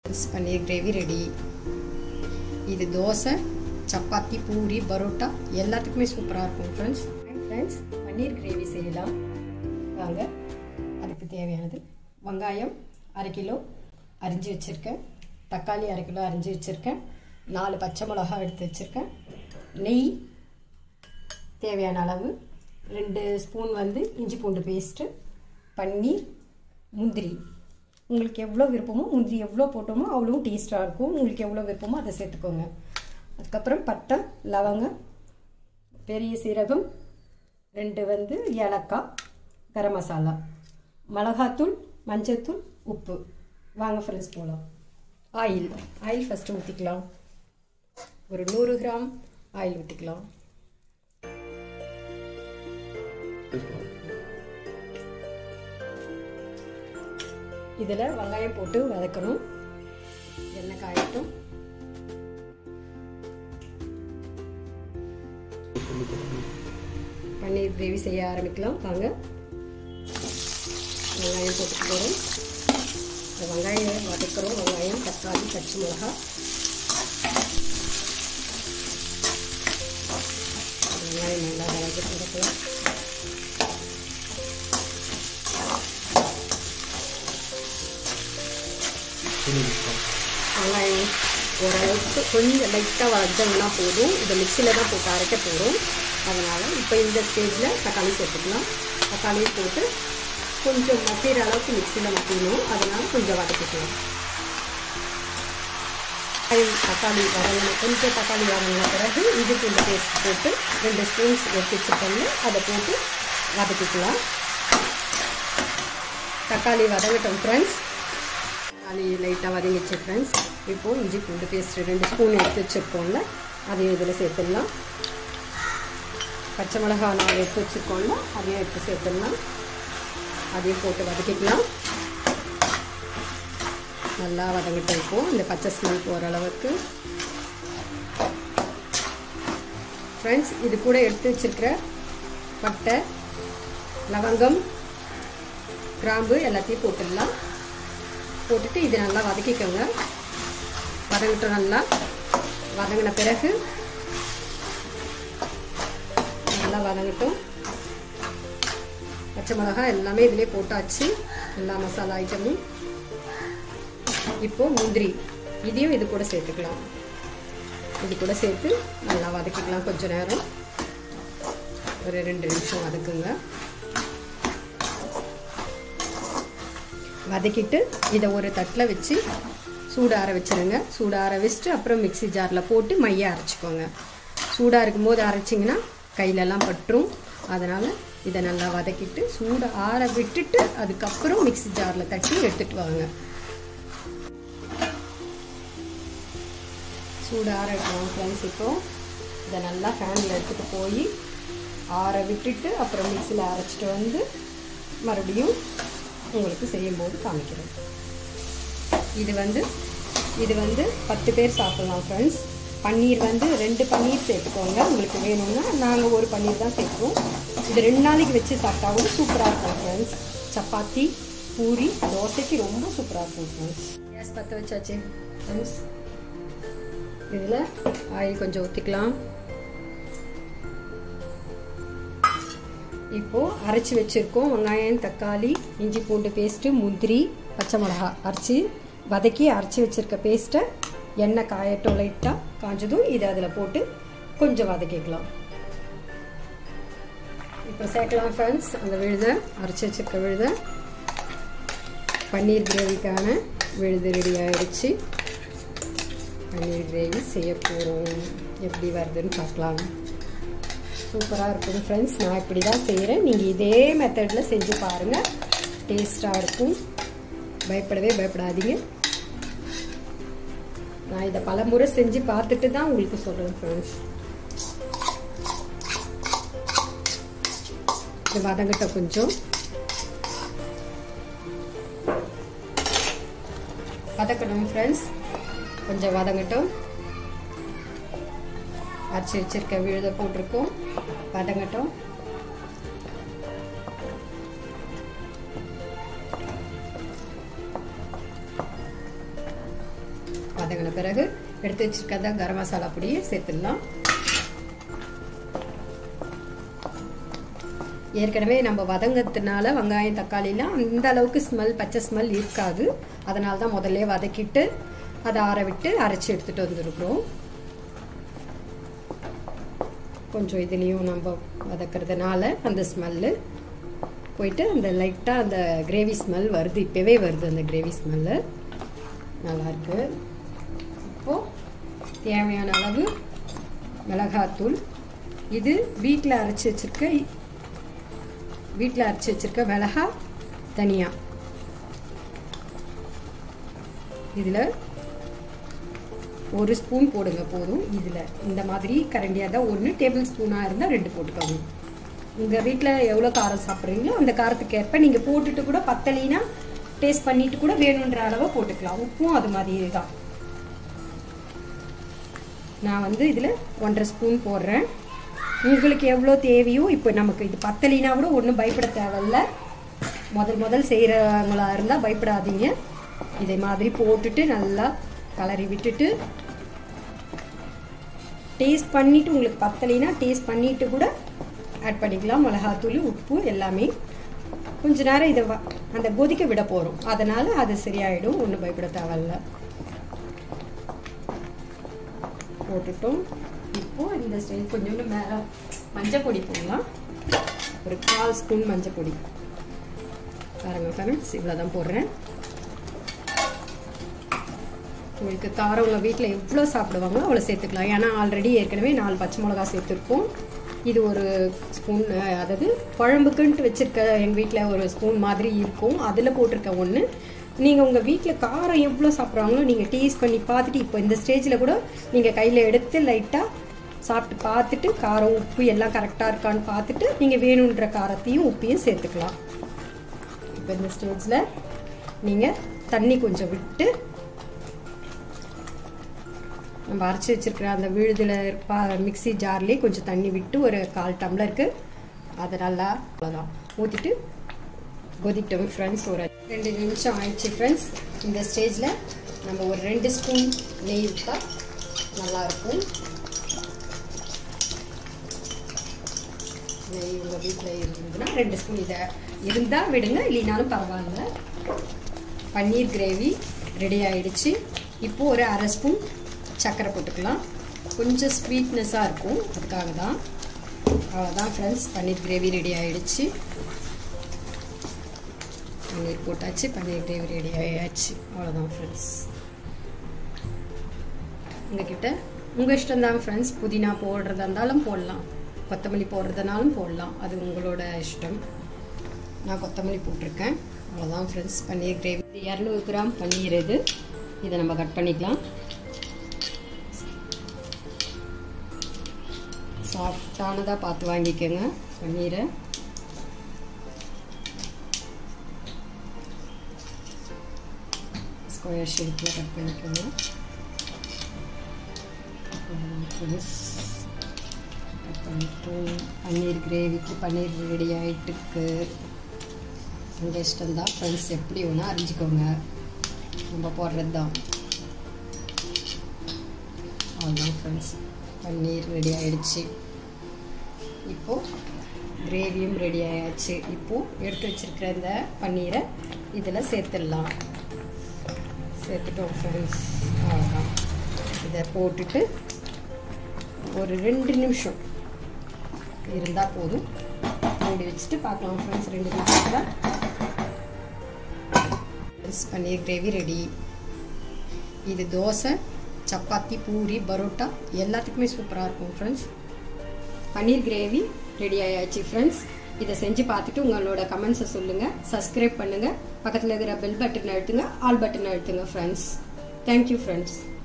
பன்னீர் gravy ready இது தோசை சப்பாத்தி பூரி பரோட்டா எல்லாத்துக்குமே சூப்பராக இருக்கும் ஃப்ரெண்ட்ஸ் ஃப்ரெண்ட்ஸ் பன்னீர் கிரேவி செய்யலாம் வாங்க அதுக்கு தேவையானது வெங்காயம் அரை கிலோ அரிஞ்சு வச்சுருக்கேன் தக்காளி அரை கிலோ அரிஞ்சு வச்சுருக்கேன் நாலு பச்சை மிளகா எடுத்து வச்சுருக்கேன் நெய் தேவையான அளவு ரெண்டு ஸ்பூன் வந்து இஞ்சி பூண்டு பேஸ்ட்டு பன்னீர் முந்திரி உங்களுக்கு எவ்வளோ விருப்பமோ முந்திரி எவ்வளோ போட்டோமோ அவ்வளோ டேஸ்ட்டாக இருக்கும் உங்களுக்கு எவ்வளோ விருப்பமோ அதை சேர்த்துக்கோங்க அதுக்கப்புறம் பட்டை லவங்கம் பெரிய சீரகம் ரெண்டு வந்து ஏலக்காய் கரம் மசாலா மிளகாத்தூள் மஞ்சத்தூள் உப்பு வாங்க ஃப்ரெண்ட்ஸ் போகலாம் ஆயில் ஆயில் ஃபஸ்ட்டு ஊற்றிக்கலாம் ஒரு நூறு கிராம் ஆயில் ஊற்றிக்கலாம் இதில் வெங்காயம் போட்டு வதக்கணும் எண்ணெய் காயட்டும் பன்னீர் கிரேவி செய்ய ஆரம்பிக்கலாம் வாங்க வெங்காயம் போட்டு போகிறோம் இந்த வெங்காயம் வதக்கிறோம் வெங்காயம் தக்காளி பச்சை மிளகா வெங்காயம் நல்லா வதக்கி வதக்கலாம் வெங்காயம் ஓரளவுக்கு கொஞ்சம் லைட்டாக வதங்கினா போதும் இதை மிக்சியில் தான் போட்டு அரைக்க போகிறோம் அதனால் இப்போ இந்த ஸ்டேஜில் தக்காளி சேர்த்துக்கலாம் தக்காளி போட்டு கொஞ்சம் மசிகிற அளவுக்கு மிக்சியில் மசியணும் அதனால் கொஞ்சம் வதக்கிக்கலாம் தக்காளி வதங்கின கொஞ்சம் தக்காளி வதங்கின பிறகு இஞ்சி பூண்டு பேஸ்ட் போட்டு ரெண்டு ஸ்பூன்ஸ் எடுத்து வச்சுருக்கோம்ல அதை போட்டு வதக்கிக்கலாம் தக்காளி வதங்கட்டும் ஃப்ரெண்ட்ஸ் தக்காளி லைட்டாக வதங்கிச்சு ஃப்ரெண்ட்ஸ் இப்போது இஞ்சி பூண்டு பேஸ்ட் ரெண்டு ஸ்பூன் எடுத்து வச்சுருக்கோம்ல அதையும் இதில் சேர்த்துடலாம் பச்சை மிளகா நாலு எடுத்து வச்சுருக்கோம்ல அதையும் எடுத்து சேர்த்துடலாம் அதையும் போட்டு வதக்கிக்கலாம் நல்லா வதங்கிட்டு இருக்கும் இந்த பச்சை ஸ்மெல் போகிற அளவுக்கு ஃப்ரெண்ட்ஸ் இது கூட எடுத்து வச்சுருக்கிற பட்டை லவங்கம் கிராம்பு எல்லாத்தையும் போட்டுடலாம் போட்டுட்டு இது நல்லா வதக்கிக்கோங்க வதங்கிட்டோம் நல்லா வதங்கின பிறகு நல்லா வதங்கட்டும் பச்சை மிளகா எல்லாமே இதிலே போட்டாச்சு எல்லா மசாலா ஐட்டமும் இப்போது முந்திரி இதையும் இது கூட சேர்த்துக்கலாம் இது கூட சேர்த்து நல்லா வதக்கிக்கலாம் கொஞ்ச நேரம் ஒரு ரெண்டு நிமிஷம் வதக்குங்க வதக்கிட்டு இதை ஒரு தட்டில் வச்சு சூடார வச்சுருங்க சூடார வச்சுட்டு அப்புறம் மிக்சி ஜாரில் போட்டு மைய அரைச்சிக்கோங்க சூடாக இருக்கும்போது அரைச்சிங்கன்னா கையிலலாம் பட்டுரும் அதனால் இதை நல்லா வதக்கிட்டு சூடு ஆற விட்டுட்டு அதுக்கப்புறம் மிக்சி ஜாரில் தட்டி எடுத்துகிட்டு வாங்க சூடு ஆற வைக்கலாம் ஃப்ரெண்ட்ஸ் இப்போ இதை நல்லா ஃபேனில் எடுத்துகிட்டு போய் ஆற விட்டுட்டு அப்புறம் மிக்சியில் அரைச்சிட்டு வந்து மறுபடியும் உங்களுக்கு செய்யும்போது காமிக்கிறேன் இது வந்து இது வந்து பத்து பேர் சாப்பிட்லாம் ஃப்ரெண்ட்ஸ் பன்னீர் வந்து ரெண்டு பன்னீர் சேர்த்துக்கோங்க உங்களுக்கு வேணும்னா நாங்கள் ஒரு பன்னீர் தான் சேர்க்குறோம் இது ரெண்டு நாளைக்கு வச்சு சாப்பிட்டாவும் சூப்பராக இருக்கும் ஃப்ரெண்ட்ஸ் சப்பாத்தி பூரி தோசைக்கு ரொம்ப சூப்பராக இருக்கும் ஃப்ரெண்ட்ஸ் கேஸ் பற்ற வச்சாச்சு ஃப்ரெண்ட்ஸ் இதில் ஆயில் கொஞ்சம் ஊற்றிக்கலாம் இப்போது அரைச்சி வச்சுருக்கோம் வெங்காயம் தக்காளி இஞ்சி பூண்டு பேஸ்ட்டு முந்திரி பச்சை மிளகா அரைச்சி வதக்கி அரைச்சி வச்சுருக்க பேஸ்ட்டை எண்ணெய் காயட்டும் லைட்டாக காஞ்சதும் இதை அதில் போட்டு கொஞ்சம் வதக்கிக்கலாம் இப்போ சேர்க்கலாம் ஃப்ரெண்ட்ஸ் அந்த விழுதை அரைச்சி வச்சுருக்க விழுதை பன்னீர் கிரேவிக்கான விழுது ரெடி ஆகிடுச்சு பன்னீர் கிரேவி செய்ய போகிறோம் எப்படி வருதுன்னு பார்க்கலாம் சூப்பராக இருக்கும் ஃப்ரெண்ட்ஸ் நான் இப்படி தான் செய்கிறேன் நீங்கள் இதே மெத்தடில் செஞ்சு பாருங்கள் டேஸ்ட்டாக இருக்கும் பயப்படவே பயப்படாதீங்க நான் இதை பல முறை செஞ்சு பார்த்துட்டு தான் உங்களுக்கு சொல்கிறேன் ஃப்ரெண்ட்ஸ் இது வதங்கிட்ட கொஞ்சம் வதக்கணும் ஃப்ரெண்ட்ஸ் கொஞ்சம் வதங்கட்டும் அரைச்சி வச்சிருக்க விழுத போட்டிருக்கோம் வதங்கட்டும் வதங்கின பிறகு எடுத்து வச்சிருக்கத கரம் மசாலா பொடியை சேர்த்துடலாம் ஏற்கனவே நம்ம வதங்கிறதுனால வெங்காயம் தக்காளிலாம் அந்த அளவுக்கு ஸ்மெல் பச்சை ஸ்மெல் இருக்காது அதனால தான் முதல்ல வதக்கிட்டு அதை ஆற விட்டு அரைச்சி எடுத்துகிட்டு வந்துருக்குறோம் கொஞ்சம் இதுலேயும் நம்ம வதக்கிறதுனால அந்த ஸ்மெல்லு போயிட்டு அந்த லைட்டாக அந்த கிரேவி ஸ்மெல் வருது இப்போவே வருது அந்த கிரேவி ஸ்மெல்லு நல்லாயிருக்கு இப்போது தேவையான அளவு மிளகாத்தூள் இது வீட்டில் அரைச்சி வச்சுருக்க வீட்டில் அரைச்சி வச்சுருக்க மிளகா தனியா இதில் ஒரு ஸ்பூன் போடுங்க போதும் இதில் இந்த மாதிரி கரண்டியாக தான் ஒன்று டேபிள் ஸ்பூனாக இருந்தால் ரெண்டு போட்டுக்கோங்க உங்கள் வீட்டில் எவ்வளோ காரம் சாப்பிட்றீங்களோ அந்த காரத்துக்கு ஏற்ப நீங்கள் போட்டுட்டு கூட பத்தலினா டேஸ்ட் பண்ணிட்டு கூட வேணுன்ற அளவை போட்டுக்கலாம் உப்பும் அது மாதிரி தான் நான் வந்து இதில் ஒன்றரை ஸ்பூன் போடுறேன் உங்களுக்கு எவ்வளோ தேவையோ இப்போ நமக்கு இது பத்தலினா கூட ஒன்றும் பயப்பட தேவையில்ல முதல் முதல் செய்கிறவங்களா இருந்தால் பயப்படாதீங்க இதே மாதிரி போட்டுட்டு நல்லா கலரி விட்டுட்டு டேஸ்ட் பண்ணிவிட்டு உங்களுக்கு பத்தலைனா டேஸ்ட் பண்ணிவிட்டு கூட ஆட் பண்ணிக்கலாம் மிளகாத்தூள் உப்பு எல்லாமே கொஞ்ச நேரம் இதை அந்த கொதிக்க விட போகிறோம் அதனால் அது சரியாயிடும் ஒன்றும் பயப்பட தேவையில்ல போட்டுட்டோம் இப்போது இந்த ஸ்டைல் கொஞ்சோண்டு மேலே மஞ்சள் பொடி போடலாம் ஒரு கால் ஸ்பூன் மஞ்சள் பொடி பாருங்கள் ஃப்ரெண்ட்ஸ் இவ்வளோ தான் போடுறேன் உங்களுக்கு காரம் உங்கள் வீட்டில் எவ்வளோ சாப்பிடுவாங்களோ அவ்வளோ சேர்த்துக்கலாம் ஏன்னா ஆல்ரெடி ஏற்கனவே நாலு பச்சை மிளகா சேர்த்துருக்கோம் இது ஒரு ஸ்பூன் அதாவது குழம்புக்குன்ட்டு வச்சுருக்க எங்கள் வீட்டில் ஒரு ஸ்பூன் மாதிரி இருக்கும் அதில் போட்டிருக்க ஒன்று நீங்கள் உங்கள் வீட்டில் காரம் எவ்வளோ சாப்பிட்றாங்களோ நீங்கள் டேஸ்ட் பண்ணி பார்த்துட்டு இப்போ இந்த ஸ்டேஜில் கூட நீங்கள் கையில் எடுத்து லைட்டாக சாப்பிட்டு பார்த்துட்டு காரம் உப்பு எல்லாம் கரெக்டாக இருக்கான்னு பார்த்துட்டு நீங்கள் வேணுன்ற காரத்தையும் உப்பையும் சேர்த்துக்கலாம் இப்போ இந்த ஸ்டேஜில் நீங்கள் தண்ணி கொஞ்சம் விட்டு நம்ம அரைச்சி வச்சுருக்கிற அந்த விழுதில் பா மிக்சி ஜார்லேயே கொஞ்சம் தண்ணி விட்டு ஒரு கால் டம்ளருக்கு அதை நல்லா அவ்வளோதான் ஊற்றிட்டு கொதிக்கிட்டோம் ஃப்ரெண்ட்ஸ் ஒரு ரெண்டு நிமிஷம் ஆயிடுச்சு ஃப்ரெண்ட்ஸ் இந்த ஸ்டேஜில் நம்ம ஒரு ரெண்டு ஸ்பூன் நெய் விட்டா நல்லாயிருக்கும் நெய் உங்கள் வீட்டில் இருந்ததுன்னா ரெண்டு ஸ்பூன் இதை இருந்தால் விடுங்க இல்லைனாலும் பரவாயில்ல பன்னீர் கிரேவி ரெடி ஆயிடுச்சு இப்போது ஒரு அரை ஸ்பூன் சர்க்கரை போட்டுக்கலாம் கொஞ்சம் ஸ்வீட்னஸாக இருக்கும் அதுக்காக தான் அவ்வளோதான் ஃப்ரெண்ட்ஸ் பன்னீர் கிரேவி ரெடி ஆகிடுச்சு பன்னீர் போட்டாச்சு பன்னீர் கிரேவி ரெடி ஆகியாச்சு அவ்வளோதான் ஃப்ரெண்ட்ஸ் உங்ககிட்ட உங்கள் இஷ்டம் தான் ஃப்ரெண்ட்ஸ் புதினா போடுறதா இருந்தாலும் போடலாம் கொத்தமல்லி போடுறதுனாலும் போடலாம் அது உங்களோட இஷ்டம் நான் கொத்தமல்லி போட்டிருக்கேன் அவ்வளோதான் ஃப்ரெண்ட்ஸ் பன்னீர் கிரேவி இரநூறு கிராம் பன்னீர் இது இதை நம்ம கட் பண்ணிக்கலாம் சாஃப்டானதாக பார்த்து வாங்கிக்கோங்க பன்னீரை ஸ்கொயர் ஷேப்பில் கட் பண்ணிக்கோங்க கட் பண்ணிட்டோம் பன்னீர் கிரேவிக்கு பன்னீர் ரெடி ஆகிட்டுருக்கு உங்கள் இஷ்டம்தான் ஃப்ரெண்ட்ஸ் எப்படி வேணால் அறிஞ்சிக்கோங்க நம்ம போடுறது தான் அவ்வளோதான் ஃப்ரெண்ட்ஸ் பன்னீர் ரெடி ஆயிடுச்சு இப்போது கிரேவியும் ரெடி ஆயாச்சு இப்போது எடுத்து வச்சுருக்கிற இந்த பன்னீரை இதில் சேர்த்துடலாம் சேர்த்துட்டோம் ஃப்ரெண்ட்ஸ் அவ்வளோதான் இதை போட்டுட்டு ஒரு ரெண்டு நிமிஷம் இருந்தால் போதும் மூடி வச்சுட்டு பார்க்கலாம் ஃப்ரெண்ட்ஸ் ரெண்டு நிமிஷத்தில் பன்னீர் கிரேவி ரெடி இது தோசை சப்பாத்தி பூரி பரோட்டா எல்லாத்துக்குமே சூப்பராக இருக்கும் ஃப்ரெண்ட்ஸ் பன்னீர் கிரேவி ரெடி ஆயாச்சு ஃப்ரெண்ட்ஸ் இதை செஞ்சு பார்த்துட்டு உங்களோட கமெண்ட்ஸை சொல்லுங்கள் சப்ஸ்கிரைப் பண்ணுங்கள் பக்கத்தில் இருக்கிற பெல் பட்டன் அழுத்துங்க ஆல் பட்டன் அழுத்துங்க ஃப்ரெண்ட்ஸ் தேங்க்யூ ஃப்ரெண்ட்ஸ்